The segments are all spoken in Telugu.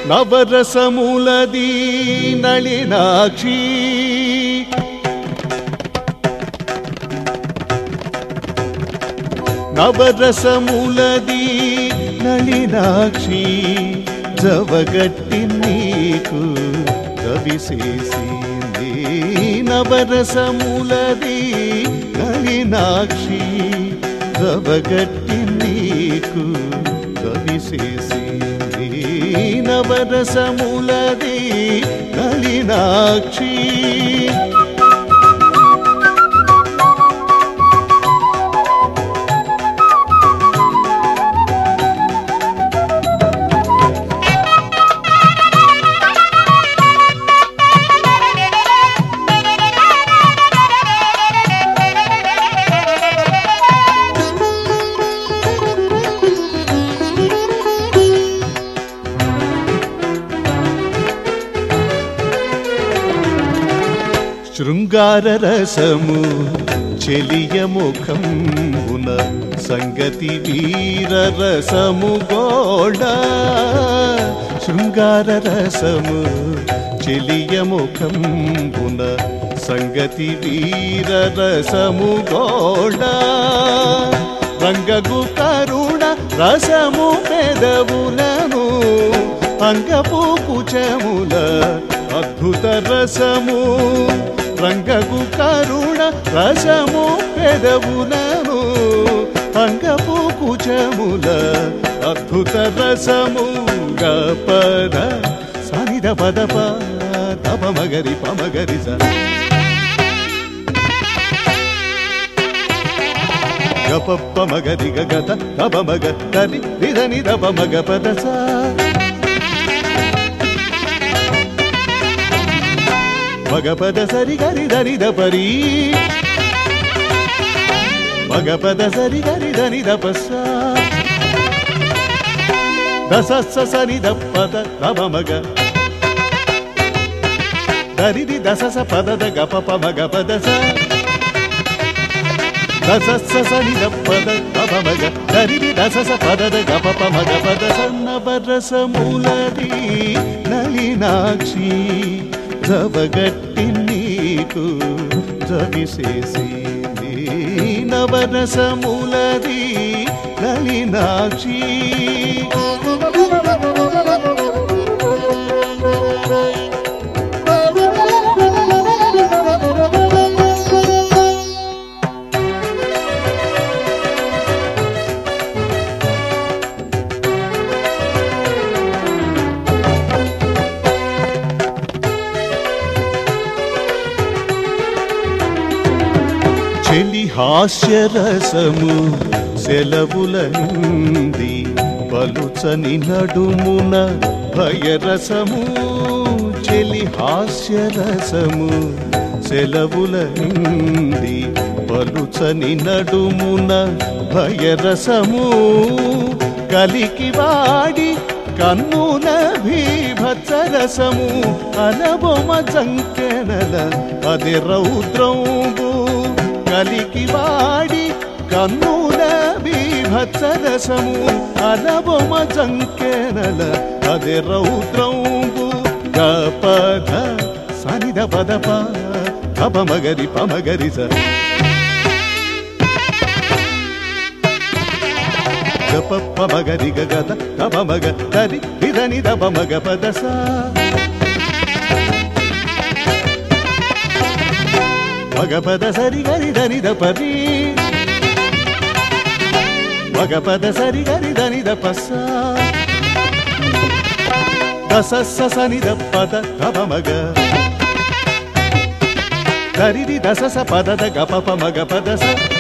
నవరసములది నళినాక్షి నవరసములది నళినాక్షి జవగట్టి నీకు కవిసేసింది నవరసములది నళినాక్షి జవగట్టి నీకు కవిసేసింది నవరసములది నళినాక్షి శృంగార రసము చెలియ ముఖంబున సంగతి వీర రసము గోడ శృంగార రసము చెలియ ముఖంబున సంగతి వీర రసము గోడ రంగగు కరుణ రసము పెదవులను అంగపు కుచముల అద్భుత రసము రంగగు కరుణ రసము పెదవులను అంగపు కుచముల అద్భుత రసము గపద సనిద పదప తప మగరి పమగరి స గపప్ప మగరి గగత తప మగ తరి నిధని దప మగ పద సా మగపద సరి గరి దని దపరి మగపద సరి గరి దని దపస దసస్స సని దప్పద నమ మగ దరిది దసస పదద గపప మగ పదస దసస్స సని దప్పద నమ మగ దరిది దసస పదద గపప మగ పదస నవరస మూలది నలినాక్షి జవగట్టి నీకు జవిసేసి నవరసములది నలినాక్షి చెలి హాస్యరసము సెలవుల నుండి పలుచని నడుమున భయరసము చెలి హాస్యరసము సెలవుల నుండి పలుచని నడుమున భయరసము కలికి వాడి కన్నున భీభత్సరసము అనబొమ జంకెనల అది రౌద్రంబు కలికి వాడి కన్నుల భీభత్సరసము అనబొమ జంకెనల అది రౌద్రంబు గపద సనిద పదప కపమగరి పమగరి స గపప్ప మగరి గగద తప మగ తరి ఇదని దప మగ పదస మగ పద సరి గరి దని దపరి మగ పద సరి గరి దని దపస దసస్స సని దప్పద తప మగ దరిది దసస పదద గపప మగ పదస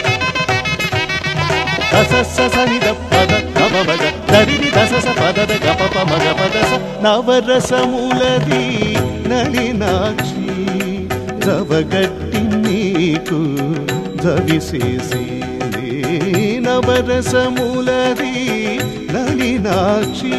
దసస్స సని దప్పద గప మగ దరిది దసస పదద గపప మగ పదస నవరసములది నళినాక్షి జవగట్టి నీకు జవిసేసి నవరసములది నళినాక్షి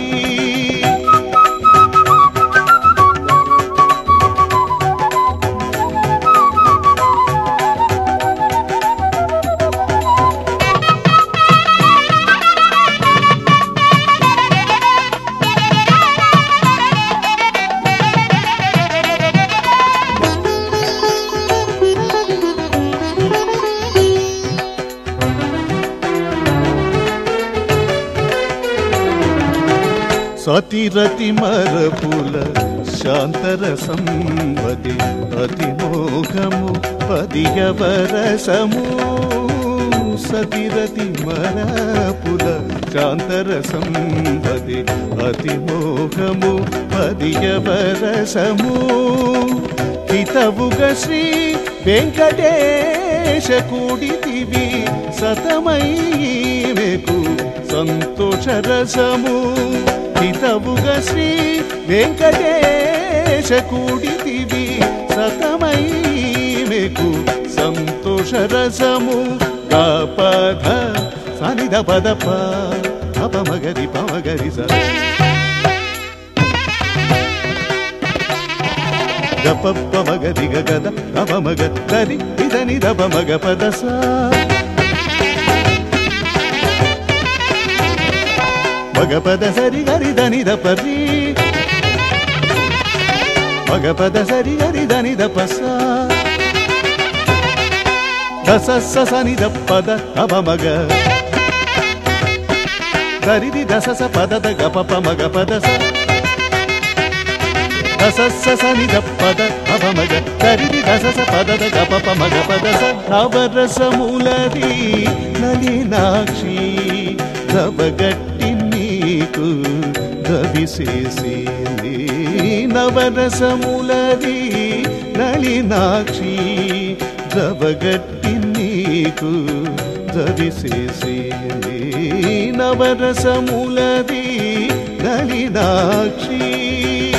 సతిరతి మరపుల శాంతర సంవది అతిమోహము పదియవరసము సతిరతి మరపుల శాంతర సంవది అతిమోహము పదియవరసము హితవుగ శ్రీ వెంకటేశ కూడితివి సతమయ్యేకు సంతోషరసము హితవుగ శ్రీ వెంకటేశ కూడితివి సతమయ్యేకు సంతోషరసము కాపధ సనిద పద పమగరి పమగరి స గపప్ప మగరి గద గమ మగ దరి ఇదని దబ మగ పద సా మగ పద సరి గరి దని ద పరి మగ పద సరి గరి దని ద పస దస స సని ద పద అబ మగ దరిది దస స పద ద గప ప మగ పద స దస స సని ద పద అబ మగ దరిది దస స పద ద గప ప మగ పద స నవరసములది నలినాక్షి దబగట్టి నీకు దవిసేసింది నవరసములది నలినాక్షి దబగట్టి నీకు దవిసేసింది నవరసములది నలినాక్షి